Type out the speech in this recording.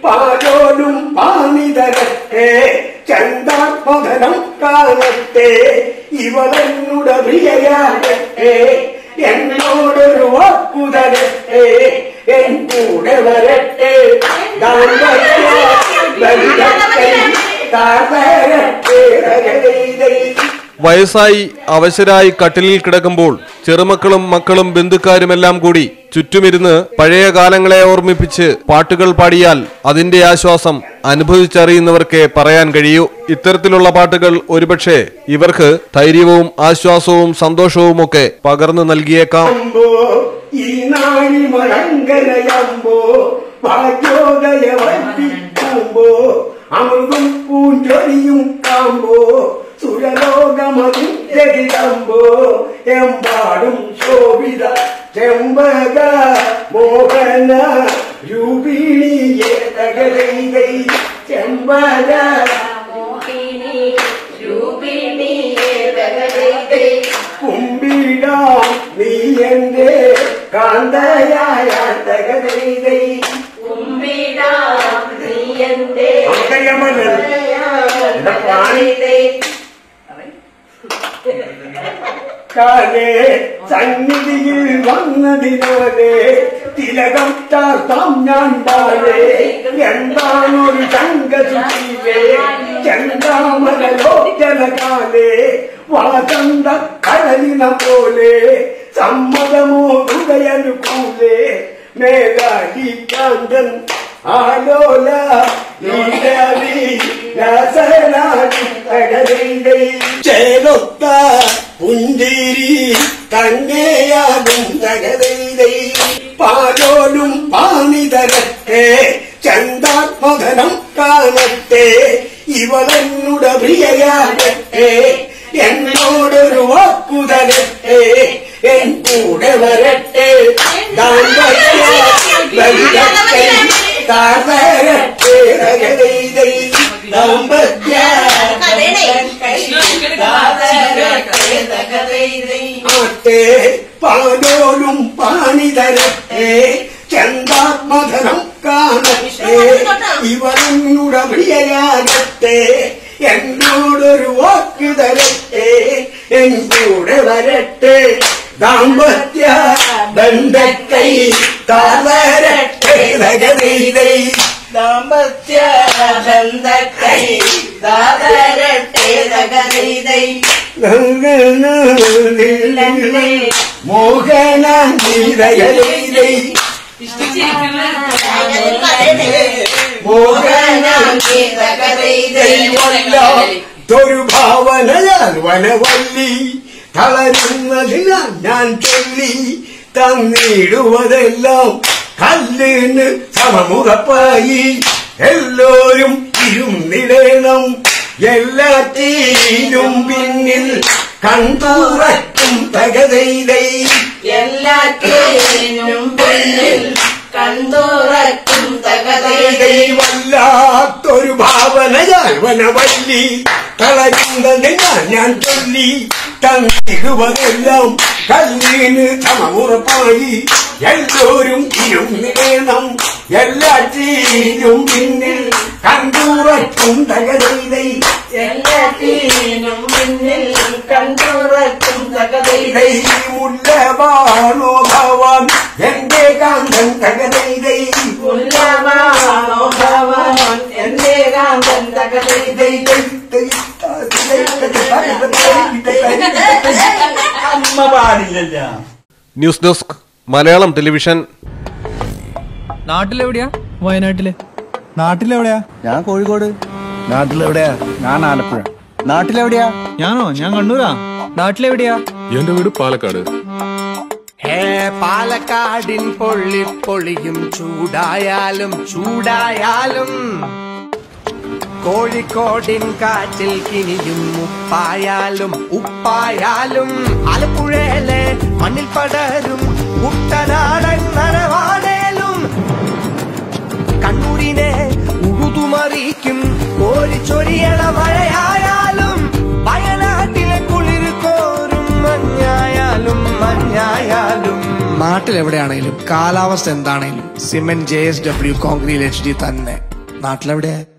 പാലോലും പാണിതരട്ടെ ചന്ദാത്മധനം കാണട്ടെ ഇവളെന്നുടെ പ്രിയയാകട്ടെ എന്നോടൊരു വാക്കു തരട്ടെ എൻ കൂടെ വരട്ടെ ദാമ്പത്യ ബന്ധത്തെ താഴ്വരട്ടെ രഗതൈതൈ വയസ്സായി അവശരായി കട്ടിലിൽ കിടക്കുമ്പോൾ ചെറുമക്കളും മക്കളും ബന്ധുക്കാരുമെല്ലാം കൂടി ചുറ്റുമിരുന്ന് പഴയ കാലങ്ങളെ ഓർമ്മിപ്പിച്ച് പാട്ടുകൾ പാടിയാൽ അതിന്റെ ആശ്വാസം അനുഭവിച്ചറിയുന്നവർക്കേ പറയാൻ കഴിയൂ ഇത്തരത്തിലുള്ള പാട്ടുകൾ ഒരുപക്ഷെ ഇവർക്ക് ധൈര്യവും ആശ്വാസവും സന്തോഷവുമൊക്കെ പകർന്നു നൽകിയേക്കാം അമ്പോ ഈ നാളി മഴങ്കരയമ്പോ ഭാഗ്യോദയ വർദ്ധിക്കുമ്പോ അമൃതും പൂഞ്ചൊരിയും കാമ്പോ സുരലോകമതിരകിടമ്പോ എമ്പാടും ശോഭിത ചെമ്പക മോഹന രൂപിണിയെ തകലൈകൈ ചെമ്പക മോഹിനി രൂപിണിയേ തകരൈതൈ കുമ്പിടാം നീ എന്റെ കാന്തയായ തകലൈകൈ കുമ്പിടാം നീ എന്റെ നമുക്കറിയാമല്ലോ എന്റെ പ്രാണി കാലേ സന്നിധിയിൽ വന്നതിനാലേ തിലകം ചാർത്താം ഞാൻ പാലേ എന്താണൊരു ശങ്കസുഖീവേ ചന്താമരലോചനകാലേ വാസന്ത കടലിന പോലെ സമ്മതമോ ഹൃദയനുകൂലേ മേലാലി കാന്തൻ ആലോല ലീലാലി രസനാലി തകരൈ ചേലൊത്ത പുഞ്ചിരി കണ്ണേയാകും തകരൈ പാലോലും പാണിതരട്ടെ ചന്ദാത്മധനം കാണട്ടെ ഇവളെന്നുടെ പ്രിയയാകട്ടെ എന്നോടൊരു വാക്കു തരട്ടെ എൻ കൂടെ വരട്ടെ ദാമ്പത്യ ബന്ധത്തെ താഴ്വരട്ടെ രഗതൈതൈ ദാമ്പത്യ ആട്ടെ പാലോലും പാണിതരട്ടെ ചന്ദാത്മധനം കാണട്ടെ ഇവനുടെ പ്രിയയാകട്ടെ എന്നോടൊരു വാക്ക് തരട്ടെ എൻ കൂടെ വരട്ടെ ദാമ്പത്യ ബന്ധക്കൈ താവരട്ടെ രഗതൈതൈ ദാമ്പത്യ ബന്ധക്കൈ ദാതരട്ടെ തകരൈതൈ മോഹന നിരയലൈ മോഹന തൊരു ഭാവനയാൽ വനവല്ലി തളരുന്നതിനാൽ ഞാൻ ചൊല്ലി തന്നിടുവതെല്ലാം കല്ലിന് സമമുറപ്പായി എല്ലാരും ഇരുന്നിടേണം എല്ലാറ്റീനും പിന്നിൽ കണ്ടുറക്കും തകതൈതൈ എല്ലാറ്റിനും പിന്നിൽ കണ്ടുറക്കും തകതൈതൈ വല്ലാത്തൊരു ഭാവനയാൽ വനവല്ലി തളരുന്നതിനാൽ ഞാൻ ചൊല്ലി തന്നിടുവതെല്ലാം കല്ലിന് സമമുറപ്പായി എല്ലാവരും ഇരുന്നിടേണം എല്ലാറ്റീനും പിന്നിൽ കണ്ടുറക്കും തകതൈതൈ എല്ലാറ്റിനും പിന്നിൽ കണ്ടുറക്കും തകതൈതൈ മുല്ലവാണോ ഭവാൻ എന്റെ കാന്തൻ തകതൈതൈ ഉല്ലമാണോ ഭവാൻ എന്റെ കാന്തൻ തകതൈതൈ അമ്മ പാടില്ലല്ലോ ന്യൂസ് ഡെസ്ക് മലയാളം ടെലിവിഷൻ നാട്ടിലെവിടെയാ വയനാട്ടില് നാട്ടിലെവിടെയാ ഞാൻ കോഴിക്കോട് നാട്ടിലെവിടെയാ ഞാൻ ആലപ്പുഴ നാട്ടിലെവിടെയാ ഞാനോ ഞാൻ കണ്ണൂരാ നാട്ടിലെവിടെയാ എന്റെ വീട് പാലക്കാട് ഹേ പാലക്കാടിൻ പൊള്ളി പൊളിയും ചൂടായാലും ചൂടായാലും കോഴിക്കോടിൻ കാറ്റിൽ കിനിയും ഉപ്പായാലും ഉപ്പായാലും ആലപ്പുഴയിലെ മണ്ണിൽ പടരും കുട്ടനാടൻ നനവാടേലും കണ്ണൂരിനെ ഉഴുതുമറിയിക്കും കോരിച്ചൊരിയണ മഴയായാലും വയനാട്ടിലെ കുളിർ കോരും മഞ്ഞായാലും മഞ്ഞായാലും നാട്ടിലെവിടെയാണേലും കാലാവസ്ഥ എന്താണേലും cement J S W concrete H D തന്നെ നാട്ടിലെവിടെയാ